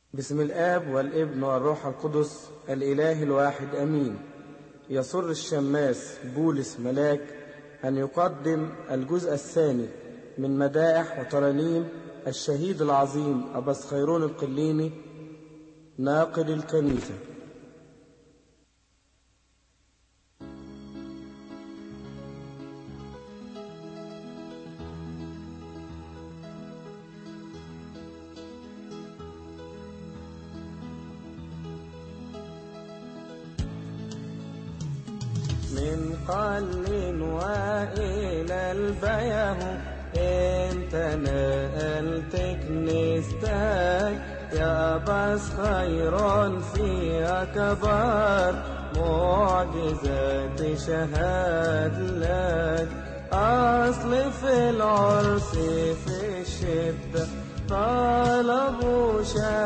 بسم الآب والابن والروح القدس الإله الواحد أمين يسر الشماس بولس ملاك أن يقدم الجزء الثاني من مدائح وترانيم الشهيد العظيم أبس خيرون القليني ناقل الكنيسة من قل وإلى البيه انت نقلت كنيستك يا بس خير في أكبر معجزات شهاد لك أصل في العرس في الشدة طلبوا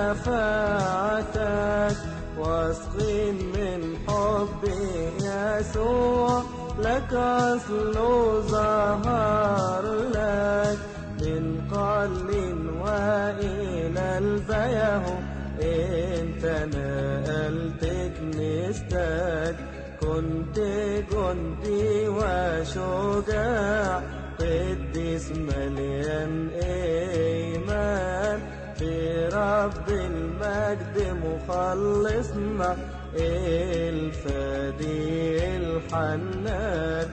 شفاعتك واثقين من حب يسوع لك أصل ظهر لك من قل وإلى البيه انت نقلت كنيستك كنت جندي وشجاع قديس مليان ايمان في رب المجد مخلصنا الفدي الحنان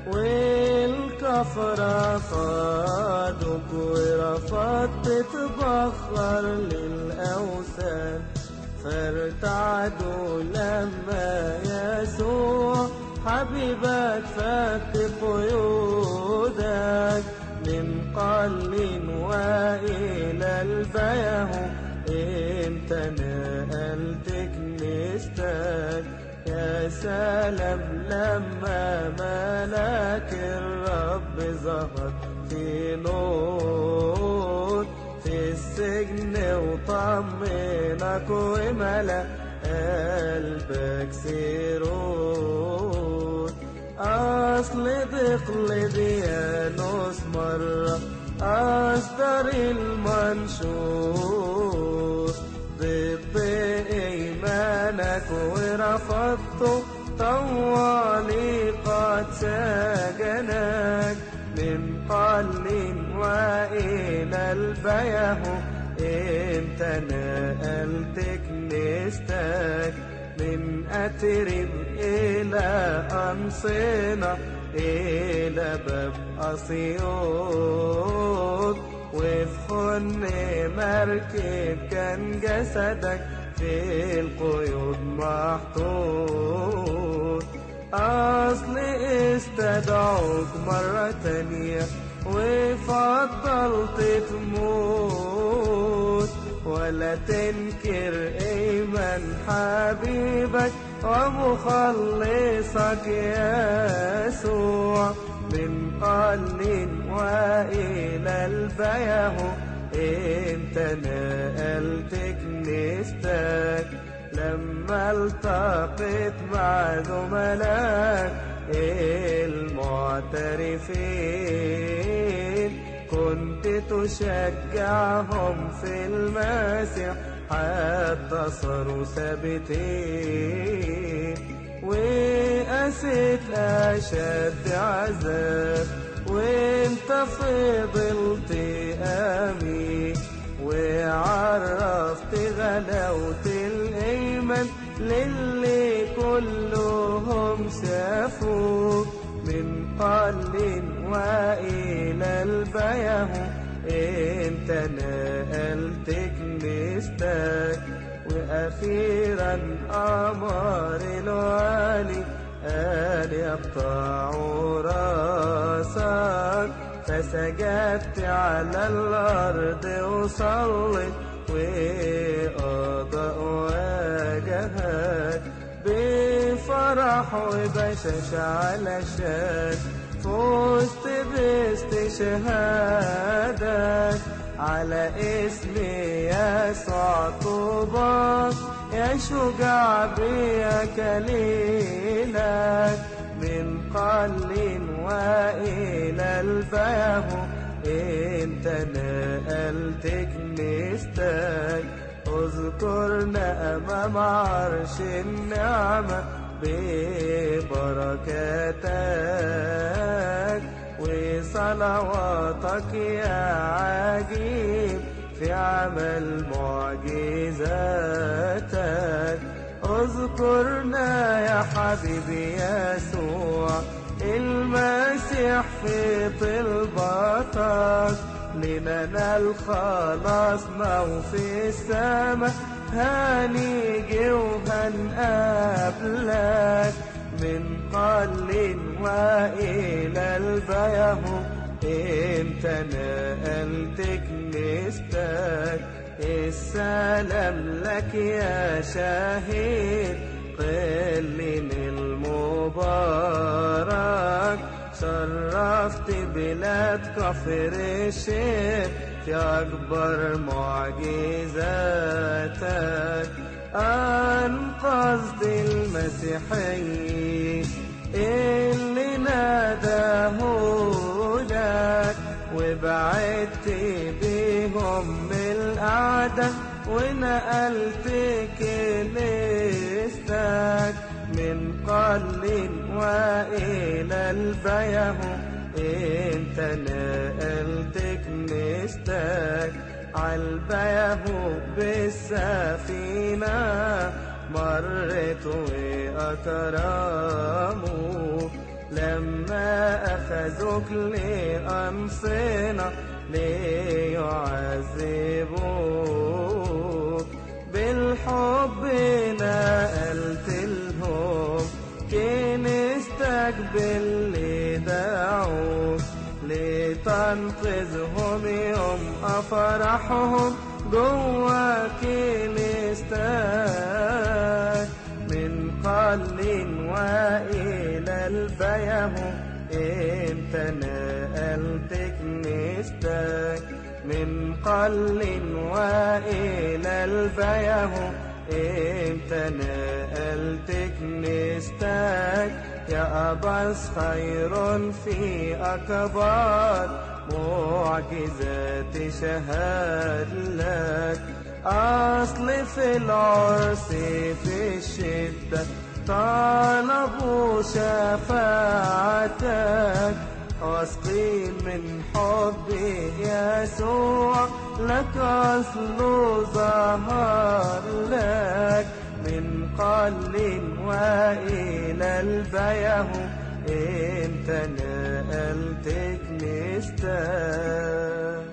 والكفرة قادك ورفضت تتبخر للأوثان فارتعدوا لما يسوع حبيبك فك قيودك من قل وإلى البيه انت نقلت كنيستك يا سلام لما ملاك الرب ظهر في نور في السجن وطمنك وملا قلبك سرور أصل دقل ديانوس مرة أصدر المنشور ضد إيمانك ورفضته طوالي قد سجنك من قل وإلى البيه انت نقلت كنيستك من أترب إلى أنصنة إلى باب أسيوط وفي خن مركب كان جسدك في القيود محطوط أصل استدعوك مرة تانية وفضلت تموت ولا تنكر ايمان حبيبك ومخلصك يسوع من قل وإلى البيه انت نقلت كنيستك لما التقيت مع زملاك المعترفين كنت تشجعهم في المسيح حتى صاروا ثابتين وقست أشد عذاب وانت فضلت أمين وعرفت غلاوة الإيمان للي كلهم شافوك من قل وإلى البيه انت نقلت كنيستك وأخيرا أمر الوالي قال يقطعوا راسك فسجدت على الأرض وصلت وأضاء وجهك بفرح وبشاش علشان فزت باستشهادك على اسم يسوع طوبى يا شجاع بيا كليلك من قل وإلى البيه انت نقلت كنيستك اذكرنا أمام عرش النعمة ببركاتك وصلواتك يا عجيب في عمل معجزاتك اذكرنا يا حبيبي يسوع المسيح في طلباتك لننال خلاصنا وفي السماء هنيجي وهنقابلك من قل وإلى البيهم انت نقلت كنيستك السلام لك يا شهيد قلن المبارك شرفت بلاد كفر الشيخ في أكبر معجزاتك أنقذت المسيحيين اللي ناداه لك وبعدت بيهم من الأعداء ونقلت كنيستك من قل وإلى البيهم انت نقلت كنيستك عالبيه بالسفينة مرت وأكرموا لما أخذوك لأنصنا ليعذبوك بالحب نقلت لهم كنيستك باللي دعوك لتنقذهم يوم أفرحهم جوا كنيستك من قل وإلى البيهم انت نقلت كنيستك من قل وإلى البيهم انت نقلت كنيستك يا أباس خير في أكبر معجزات شهاد لك أصل في العرس في الشدة طلبوا شفاعتك واثقين من حب يسوع لك أصله ظهر لك من قل وإلى البيه انت نقلت كنيستك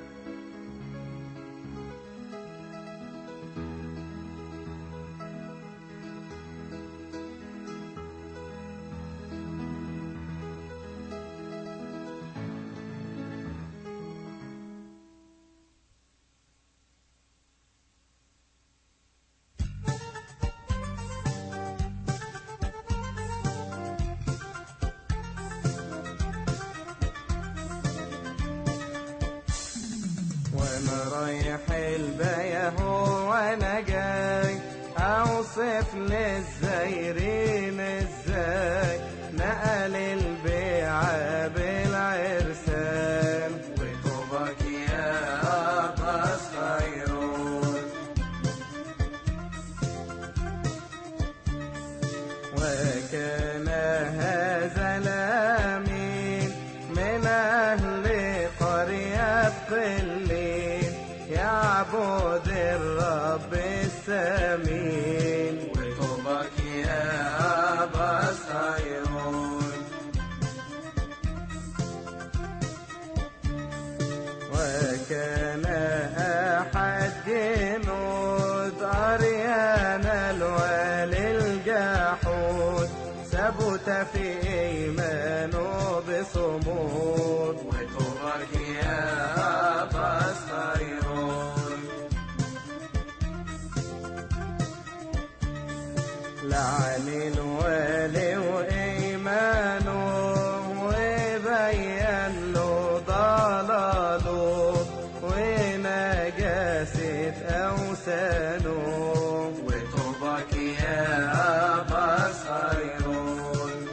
وانا رايح البيه وانا جاي اوصف للزايرين ازاي نقل البيعة بالعرسان وطوبك يا أباس خيرون وكان هذا الأمين من أهل قرية قلين يعبد الرب السمين وطوبك يا أبا صيون وكان أحد جنود أريان الوالي الجحود ثبت في إيمانه بصمود وطوبك يا أبا صيون لعن الوالي وإيمانه وبين له ضلاله ونجاسة أوثانه وطوبك يا أبا صيون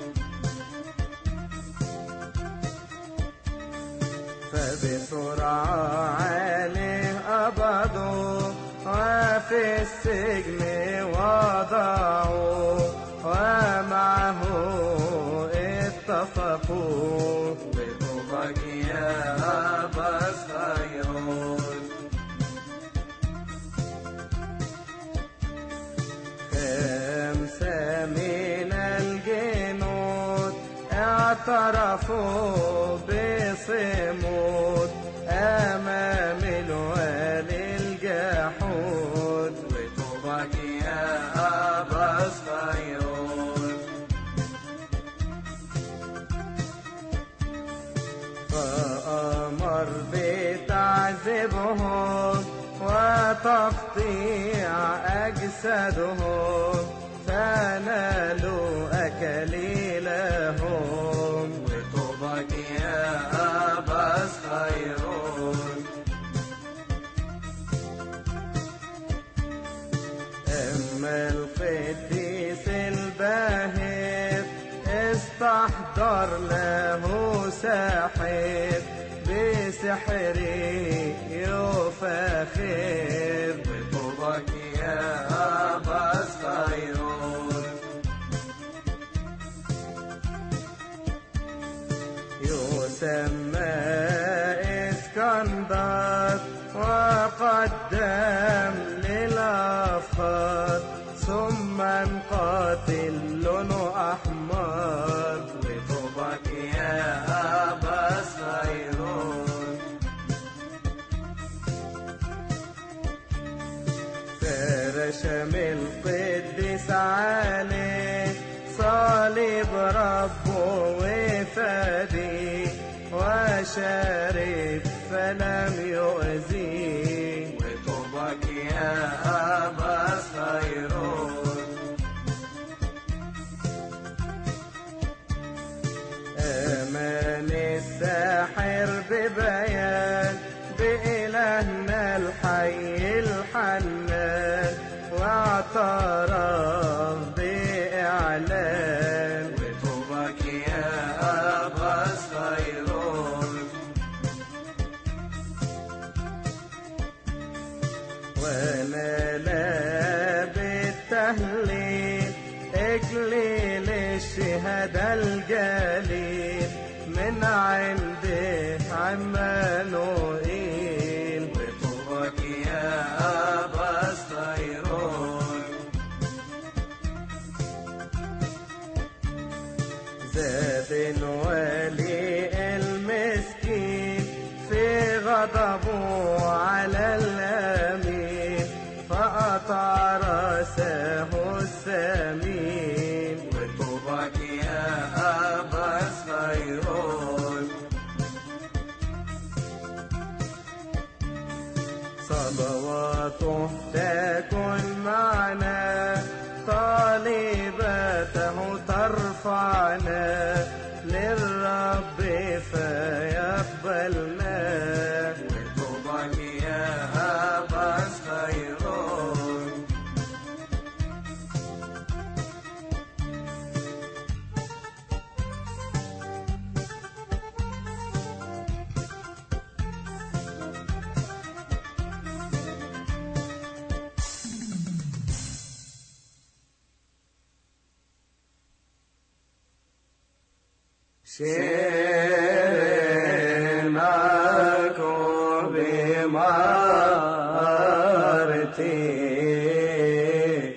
فبسرعة عليه قبضوا وفي في السجن وضعوا ومعه اتفقوا بطوبك يا أبا الخيرون خمسة من الجنود اعترفوا بصمود أمام الوالي الجحود بطوبك يا أبا الخيرون فأمر بتعذيبهم وتقطيع أجسادهم فنالوا أكليلهم بطوبك يا أبا الخيرون أما القديس الباهر استحضر له ساحر بسحره يفاخر بطوبك يا أبا الخيرون يسمى اسكندر وقدم للأفخار ثم قاتل لونه أحمر بطوبك يا أبا الخيرون فرشم القديس عليه صليب ربه وفدي وشارب فلم يؤذيه بطوبك يا أبا الخيرون آمن الساحر ببيان بإلهنا الحي الحنان واعترف بإعلان بطوبك يا أبا الخيرون ونال بالتهليل إكليل الشهادة الجليل من عنده عمانوئيل بطوبك يا أبا الخيرون زاد الولي المسكين في غضبه على الأمين فقطع راسه السمين بطوبك يا أبا الخيرون صلواته تكن معنا طالبته ترفعنا للرب فيقبلنا بطوبك يا أبا الخيرون شيرناكو بمارتي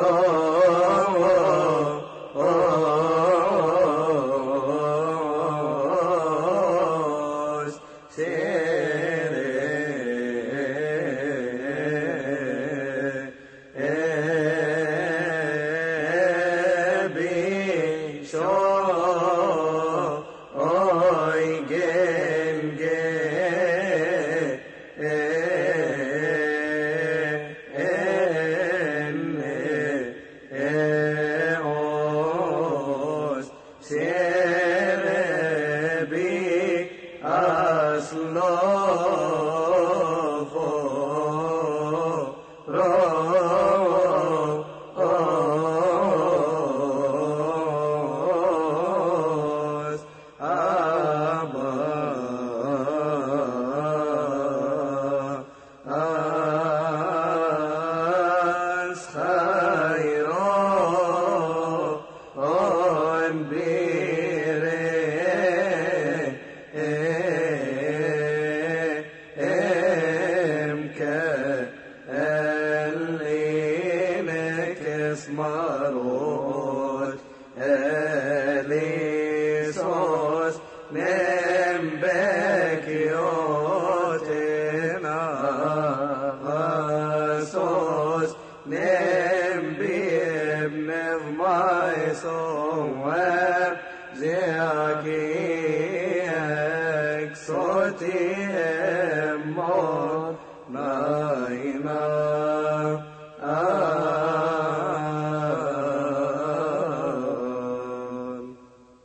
روش شيري شو Oy gen دايما آمين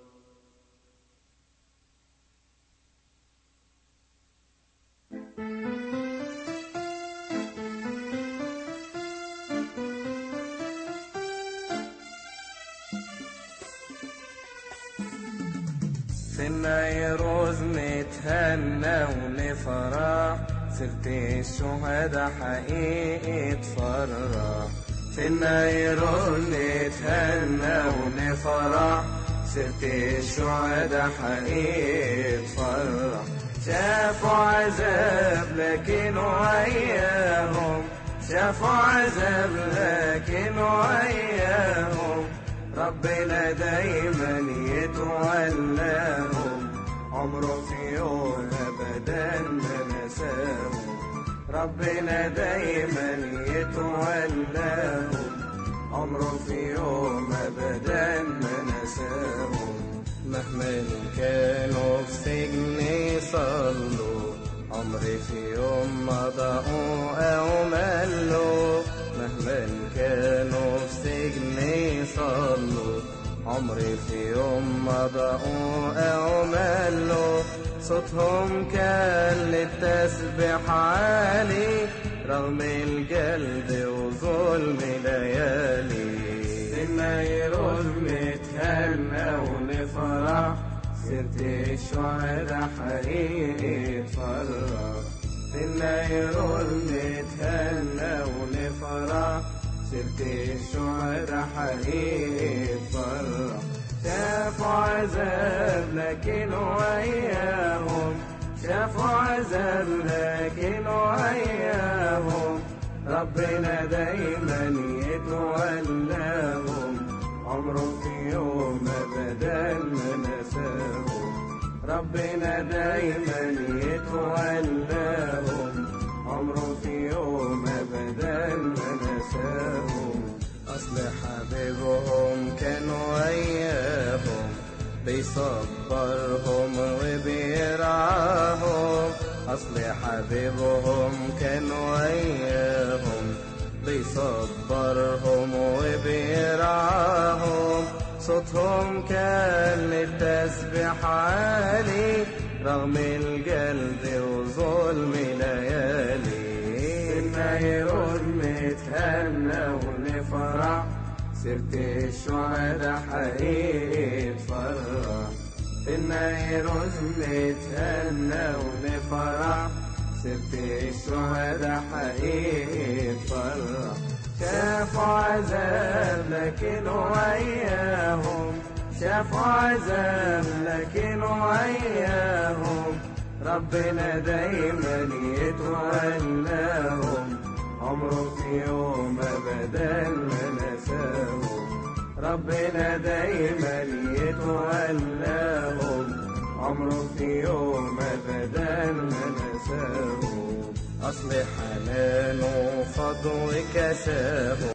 في النيروز نتهنى ونفرح سيرة الشهداء حقيقة فرح في النيروز نتهنى ونفرح سيرة الشهداء حقيقة فرح شافوا عذاب لكن وياهم شافوا عذاب لكن وياهم ربنا دايما يتولاهم عمره في يوم ابدا ما نساهم ربنا دايما يتولاهم عمره في يوم ابدا ما نساهم مهما كانوا في سجن يصلوا عمري في يوم ما ضاعوا او ملوا مهما كانوا في سجن يصلوا عمري في يوم ما ضاعوا او ملوا صوتهم كان للتسبيح عالي رغم الجلد وظلم ليالي النيروز نتهنى ونفرح سيرة الشهداء حقيقة فرح في النيروز نتهنى ونفرح سيرة الشهداء حقيقة فرح شافوا عذاب لكن وياهم شافوا عذاب لكن وياهم ربنا دايما يتولاهم عمره في يوم ابدا ما نساهم ربنا دايما يتولاهم عمره في يوم ابدا ما نساهم اصل حبيبهم كان وياهم بيصبرهم وبيرعاهم اصل حبيبهم كان وياهم بيصبرهم وبيرعاهم صوتهم كان للتسبيح عالي رغم الجلد وظلم ليالي النيروز نتهنى ونفرح سيرة الشهداء حقيقة فرح النيروز نتهنى ونفرح سيرة الشهداء حقيقة فرح شافوا عذاب لكن وياهم شافوا عذاب لكن وياهم ربنا دايما يتولاهم عمره في يوم ابدا ما نساهم ربنا دايما يتولاهم عمره في يوم ابدا ما نساهم اصل حنانه فضل كساهم